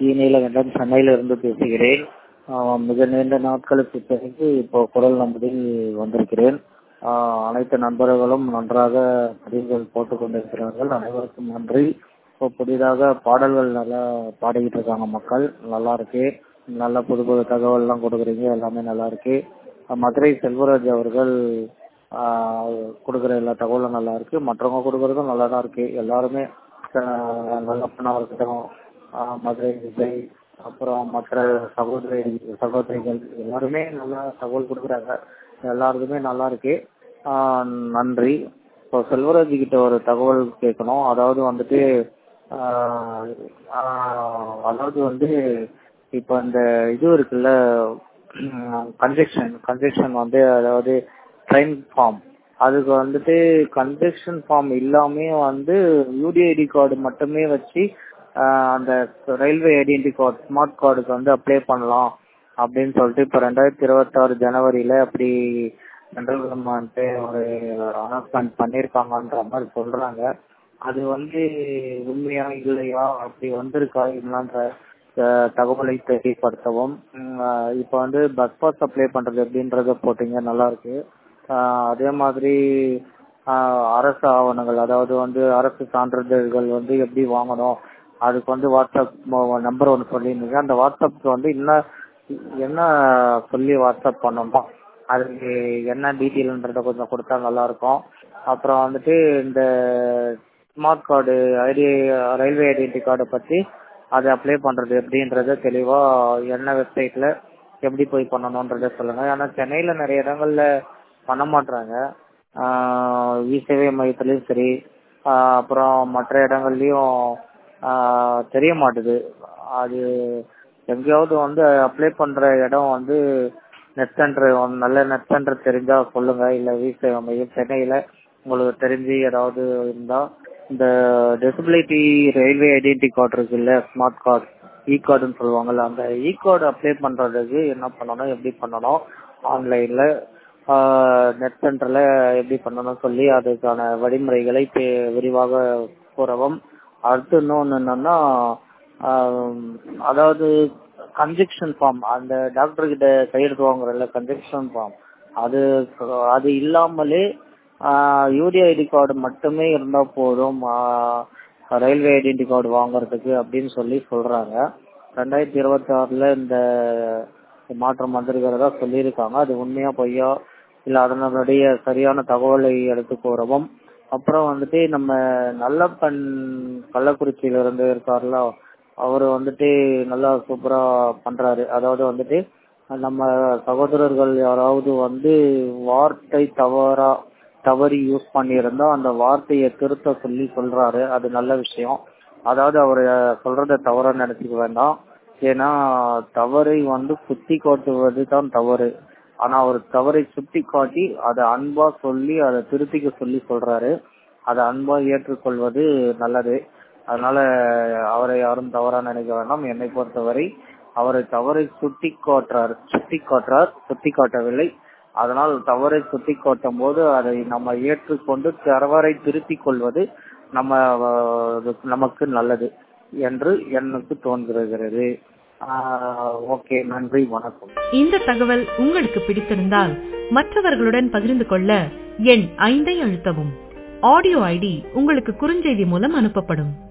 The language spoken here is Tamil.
நீலகண்டன் சென்னையில இருந்து பேசுகிறேன் ஆஹ் மிக நீண்ட நாட்களுக்கு பிறகு இப்போ குரல் நம்பரில் வந்திருக்கிறேன் ஆஹ் அனைத்து நண்பர்களும் நன்றாக பதிவுகள் போட்டுக் கொண்டிருக்கிறார்கள் அனைவருக்கும் நன்றி இப்போ புதிதாக பாடல்கள் நல்லா பாடிக்கிட்டு இருக்காங்க மக்கள் நல்லா இருக்கு நல்ல புது புது தகவல் எல்லாம் கொடுக்குறீங்க எல்லாமே நல்லா இருக்கு மதுரை செல்வராஜ் அவர்கள் ஆஹ் கொடுக்குற எல்லா தகவலும் நல்லா இருக்கு மற்றவங்க கொடுக்கறதும் நல்லா தான் இருக்கு எல்லாருமே ஆஹ் நல்ல பண்ணா இருக்கட்டும் ஆஹ் மதுரை விஜய் அப்புறம் மற்ற சகோதரி சகோதரிகள் எல்லாருமே நல்லா தகவல் கொடுக்குறாங்க எல்லாருக்குமே நல்லா இருக்கு ஆஹ் நன்றி இப்போ செல்வராஜ் கிட்ட ஒரு தகவல் கேட்கணும் அதாவது வந்துட்டு ஆஹ் ஆஹ் அதாவது வந்து இப்போ இந்த இது இருக்குல்ல கன்ஜெக்ஷன் கன்ஜெக்ஷன் வந்து அதாவது ட்ரெயின் ஃபார்ம் அதுக்கு வந்துட்டு கன்ஜெக்ஷன் ஃபார்ம் இல்லாமே வந்து யூடிஐடி கார்டு மட்டுமே வச்சு அந்த ரயில்வே ஐடென்டி கார்டு ஸ்மார்ட் கார்டுக்கு வந்து அப்ளை பண்ணலாம் அப்படின்னு சொல்லிட்டு இப்போ ரெண்டாயிரத்தி இருபத்தாறு ஜனவரியில அப்படி சென்ட்ரல் கவர்மெண்ட் ஒரு அனௌன்ஸ்மெண்ட் பண்ணியிருக்காங்கன்ற மாதிரி சொல்றாங்க அது வந்து உண்மையா இல்லையா அப்படி வந்திருக்கா இல்லைன்ற தகவலை தெரியப்படுத்தவும் இப்போ வந்து பஸ் பாஸ் அப்ளை பண்றது எப்படின்றத போட்டீங்க நல்லா இருக்கு அதே மாதிரி அரசு ஆவணங்கள் அதாவது வந்து அரசு சான்றிதழ்கள் வந்து எப்படி வாங்கணும் அதுக்கு வந்து வாட்ஸ்அப் நம்பர் ஒன்று சொல்லியிருந்தீங்க அந்த வாட்ஸ்அப்க்கு வந்து என்ன என்ன சொல்லி வாட்ஸ்அப் பண்ணணுமோ அதுக்கு என்ன டீட்டெயில்ன்றத கொஞ்சம் கொடுத்தா நல்லா இருக்கும் அப்புறம் வந்துட்டு இந்த smart card ID railway identity கார்டை பற்றி அதை அப்ளை பண்றது எப்படின்றத தெளிவா என்ன வெப்சைட்ல எப்படி போய் பண்ணணும்ன்றத சொல்லுங்க ஏன்னா சென்னையில நிறைய இடங்கள்ல பண்ண மாட்டாங்க இ சேவை மையத்திலயும் சரி அப்புறம் மற்ற இடங்கள்லயும் தெரிய மாட்டுது அது எங்கேயாவது வந்து அப்ளை பண்ற இடம் வந்து நெட் சென்டர் நல்ல நெட் சென்டர் தெரிஞ்சா சொல்லுங்க இல்ல வி சேவை மையம் சென்னையில உங்களுக்கு தெரிஞ்சு ஏதாவது இருந்தா இந்த டெசிபிலிட்டி ரயில்வே ஐடென்டி கார்டு இருக்குல்ல ஸ்மார்ட் கார்டு இ கார்டுன்னு சொல்லுவாங்கல்ல அந்த இ கார்டு அப்ளை பண்றதுக்கு என்ன பண்ணணும் எப்படி பண்ணணும் ஆன்லைன்ல நெட் சென்டர்ல எப்படி பண்ணணும் சொல்லி அதுக்கான வழிமுறைகளை விரிவாக கூறவும் அடுத்து இன்னொன்னு என்னன்னா அதாவது கன்ஜெக்ஷன் ஃபார்ம் அந்த டாக்டர் கிட்ட கையெழுத்து வாங்குறதுல கன்ஜெக்ஷன் ஃபார்ம் அது அது இல்லாமலே யூடிஐடி கார்டு மட்டுமே இருந்தா போதும் ரயில்வே ஐடென்டி கார்டு வாங்குறதுக்கு அப்படின்னு சொல்லி சொல்றாங்க ரெண்டாயிரத்தி இருபத்தி ஆறுல இந்த மாற்றம் வந்திருக்கிறதா சொல்லியிருக்காங்க அது உண்மையா பொய்யா இல்ல அதனுடைய சரியான தகவலை எடுத்து கூறவும் அப்புறம் வந்துட்டு நம்ம நல்லப்பன் கள்ளக்குறிச்சியில இருந்து இருக்காருல அவரு வந்துட்டு நல்லா சூப்பரா பண்றாரு அதாவது வந்துட்டு நம்ம சகோதரர்கள் யாராவது வந்து வார்த்தை தவறா தவறி யூஸ் பண்ணியிருந்தா அந்த வார்த்தையை திருத்த சொல்லி சொல்றாரு அது நல்ல விஷயம் அதாவது அவர் சொல்றத தவறா நினைச்சுக்க வேண்டாம் ஏன்னா தவறை வந்து சுத்தி காட்டுவது தான் தவறு ஆனா அவர் தவறை சுட்டி காட்டி அதை அன்பா சொல்லி அதை திருத்திக்க சொல்லி சொல்றாரு அதை அன்பா ஏற்றுக்கொள்வது நல்லது அதனால அவரை யாரும் தவறா நினைக்க வேண்டாம் என்னை பொறுத்தவரை அவரை தவறை சுட்டி காட்டுறார் சுட்டி காட்டுறார் சுட்டி காட்டவில்லை அதனால் தவறை சுட்டி காட்டும் போது அதை நம்ம ஏற்றுக்கொண்டு தவறை திருத்திக் கொள்வது நம்ம நமக்கு நல்லது என்று எனக்கு தோன்றுகிறது ஓகே நன்றி வணக்கம் இந்த தகவல் உங்களுக்கு பிடித்திருந்தால் மற்றவர்களுடன் பகிர்ந்து கொள்ள எண் ஐந்தை அழுத்தவும் ஆடியோ ஐடி உங்களுக்கு குறுஞ்செய்தி மூலம் அனுப்பப்படும்